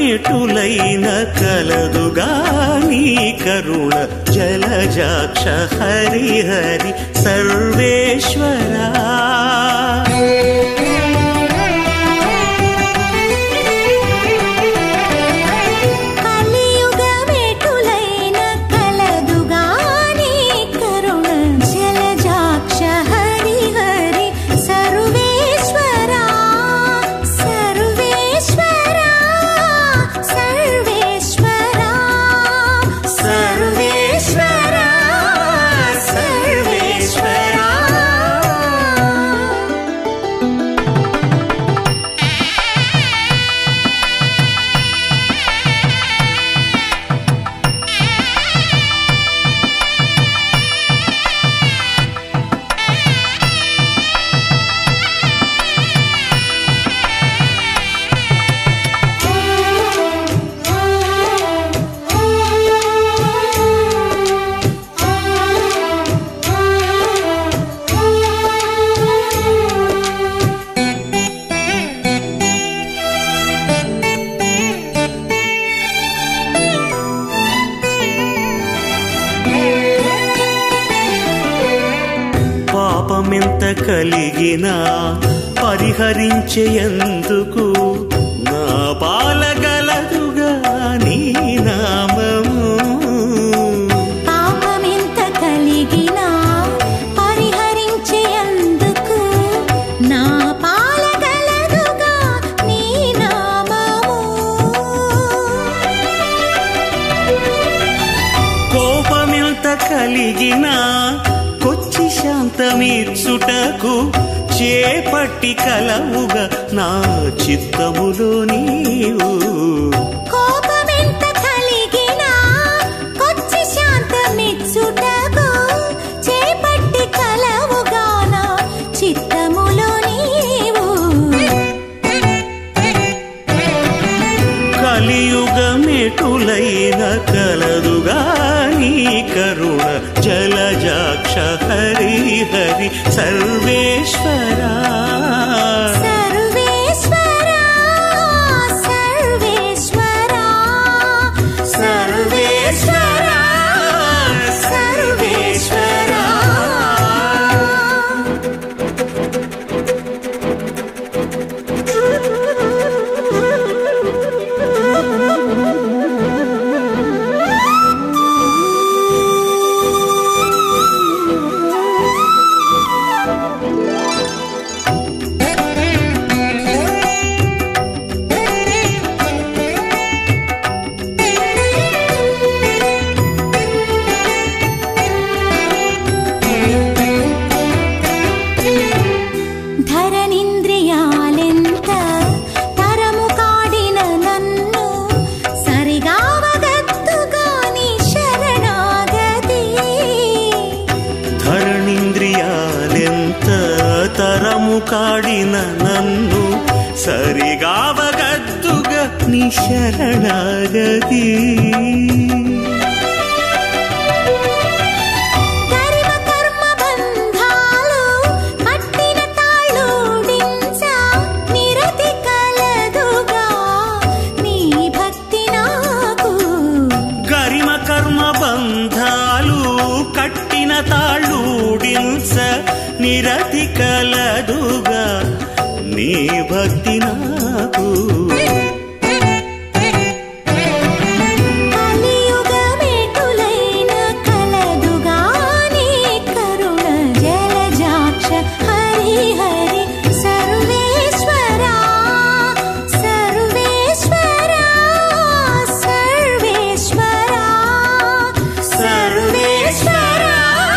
మెటులైన కలదుగా నీ కరుణ జలజాక్ష హరి హరి సర్వేశ్వరా కలియుగమెటులైన కలదుగాని కరుణ జలజాక్ష హరి హరి సర్వేశ్వరా సర్వేశ్వరా సర్వేశ్వరా సర్వేశ్వరా సర్వేశ్వరా పాపమెంత కలిగినా పరిహరించేందుకు నా పాలగలదుగా నీ నామము పాపమెంత కలిగినా పరిహరించేందుకు నా పాలగలదుగా నీ నామము కోపమెంత కలిగినా కొచ్చి శాంతమీర్చుటకు చేపట్టి కలవుగా నా చిత్తములో నీవు కోపమెంత కలిగినా కొచ్చి శాంతమిచ్చుటకు చేపట్టి కలవుగాన చిత్తములో నీవు కలియుగమెటులైన కలదుగా నీ కరుణ జలజాక్ష హరి హరి సర్వేశ్వరా సర్వేశ్వరా సర్వేశ్వరా సర్వేశ్వరా సర్వేశ్వరా ధరణింద్రియాలెంత తరము కాడిన నన్ను సరిగావగత్తుగాని శరణాగతి ధరణింద్రియాలెంత తరము కాడిన నన్ను సరిగావగద్దుగా నీ శరణాగతి కర్మ కర్మ బంధాలు కట్టిన తాళూడించ నిరతి కలదుగా నీ భక్తి నాకు గరిమ కర్మ బంధాలు కట్టిన తాళూడించ నిరతి కలదుగా నీ భక్తి నాకు కలియుగమెటులైన కలదుగాని కరుణ జలజాక్ష హరి హరి సర్వేశ్వరా సర్వేశ్వరా సర్వేశ్వరా సర్వేశ్వరా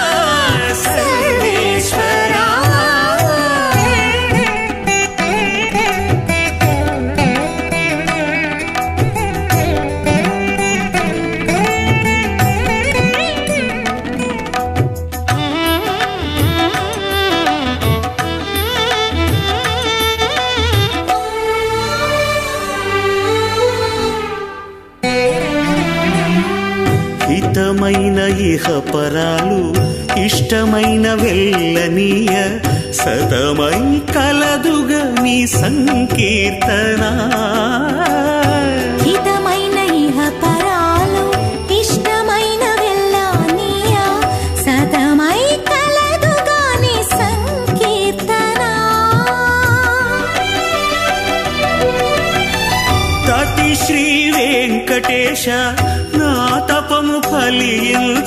సర్వేశ్వరా హితమైన ఇహపరాలు ఇష్టమైన వెళ్ళనీయ సతమై కలదుగా నీ సంకీర్తన హిత నా తపము ఫలించ